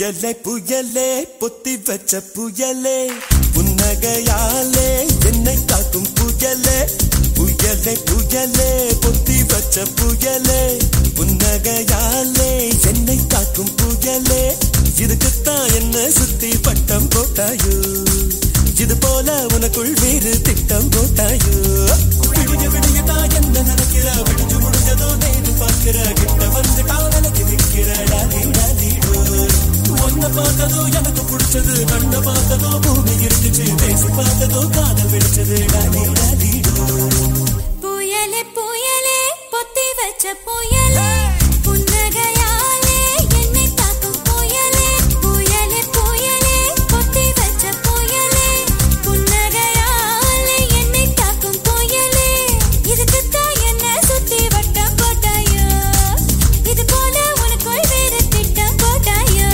புயலே புயலே பொத்தி வச்ச புயலே புன்னகையாலே என்னை காக்கும் புயலே புயலே புயலே பொத்தி வச்ச புயலே புன்னகையாலே என்னை காக்கும் புயலே இதுக்குத்தான் என்ன சுத்தி பட்டம் போட்டாயோ இது போல உனக்குள் வேறு திட்டம் போட்டாயோ விடிய விடியதான் என்ன நினைக்கிற விடிஞ்சு முடிஞ்சதோ நேரு பார்க்கிற கிட்ட வந்துட்டா நினைக்க நிற்கிற டாலி டாலிடோ ஒன்ன பார்த்ததோ எனக்கு பிடிச்சது கண்ண பார்த்ததோ பூமி இருந்துச்சு பேசி பார்த்ததோ காதல் வெடிச்சது டாலி டாலிடோ புயலே புயலே பொத்தி வச்ச புயலே புன்னகையாலே என்னை தாக்கும் புயலே புயலே புயலே பொத்தி வச்ச புயலே புன்னகையாலே என்னை தாக்கும் புயலே இதுக்குத்தான் என்ன சுத்தி வட்டம் போட்டாயோ இது போல உனக்குள் வேறு திட்டம் போட்டாயோ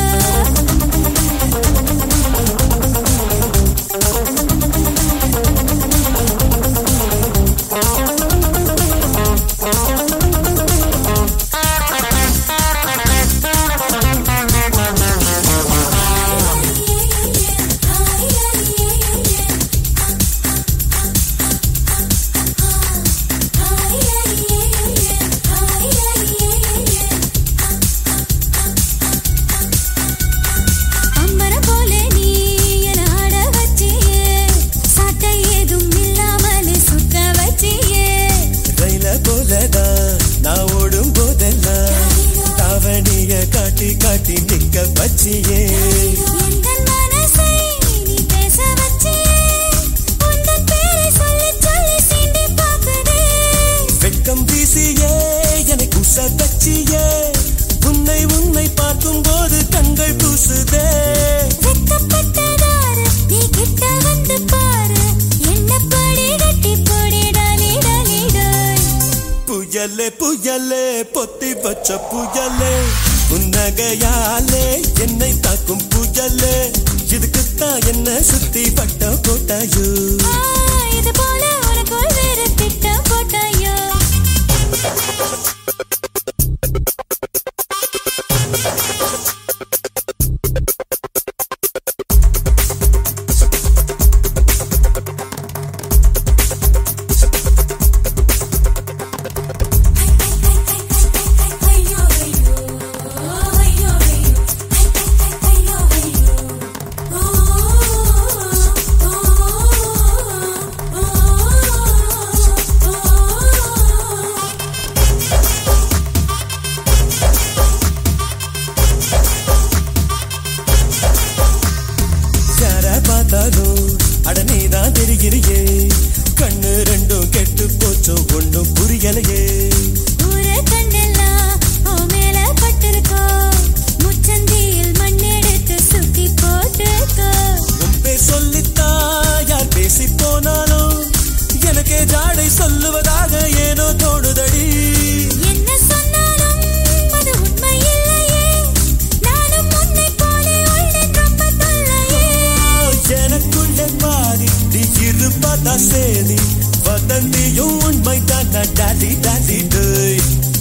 அம்பரம் போல நீ என ஆட வச்சியே சாட்டை ஏதும் இல்லாமலே சுத்த வச்சியே ரயில போலதான் நான் ஓடும் போதெல்லாம் தாவணிய காட்டி காட்டி நிக்க வச்சியே எந்தன் மனசை நீ பேச வச்சியே உந்தன் பேரை சொல்லி சொல்லி சீண்டி பார்க்குதே வெட்கம் வீசியே என்னை குச வச்சியே உன்னை உன்னை பார்க்கும் போது கண்கள் பூசுதே வெட்கப்பட்டதாரு நீ கிட்ட வந்து பாரு என்ன படி கட்டி போடி டாலி டாலி டாய் புயலே புயலே பொத்தி வச்ச புயலே புன்னகையாலே என்னை தாக்கும் புயலே இதுக்குத்தான் என்ன சுத்தி பட்ட போட்டாயோ ஆ, இது போல உனக்குள் வேறு திட்டம் போட்டாயோ யார பார்த்தாலும் அட நீதான் தெரிகிறியே கண்ணு ரெண்டும் கெட்டு போச்சோ ஒண்ணும் புரியலையே ஊரே கண்ணெல்லாம் உன் மேல பட்டிருக்கோ. முச்சந்தியில் மண்ணெடுத்து சுத்தி போட்டிருக்கோ. உன் பேர் சொல்லித்தா யார் பேசி போனாலும் எனக்கே ஜாடை சொல்லுவதாக ஏனோ தோணுதடி என்ன சொன்னாலும் அது உண்மை இல்லையே. நானும் உன்னைப் போலே உள்ளேன் ரொம்ப தொல்லையே. எனக்குள்ளே பாதி நீ இருப்பதா சேதி வதந்தியும் உண்மைதான் டாடி டாடி டேய்